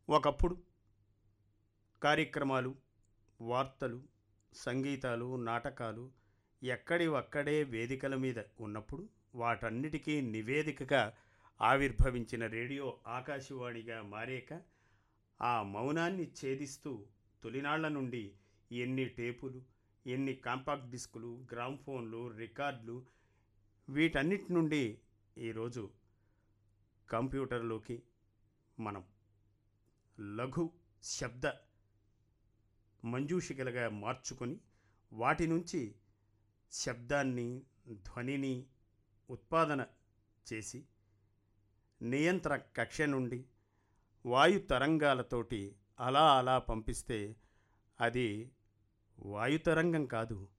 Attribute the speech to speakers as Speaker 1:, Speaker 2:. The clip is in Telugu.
Speaker 1: ఒకప్పుడు కార్యక్రమాలు వార్తలు సంగీతాలు నాటకాలు ఎక్కడివక్కడే వేదికల మీద ఉన్నప్పుడు వాటన్నిటికీ నివేదికగా ఆవిర్భవించిన రేడియో ఆకాశవాణిగా మారాక ఆ మౌనాన్ని ఛేదిస్తూ తొలినాళ్ల నుండి ఎన్ని టేపులు ఎన్ని కాంపాక్ట్ డిస్కులు గ్రామ్ఫోన్లు రికార్డులు వీటన్నిటి నుండి ఈరోజు కంప్యూటర్లోకి మనం లఘు శబ్ద మంజూషికలుగా మార్చుకొని వాటి నుంచి శబ్దాన్ని ధ్వనిని ఉత్పాదన చేసి నియంత్రణ కక్ష నుండి వాయు తరంగాలతోటి అలా అలా పంపిస్తే అది వాయుతరంగం కాదు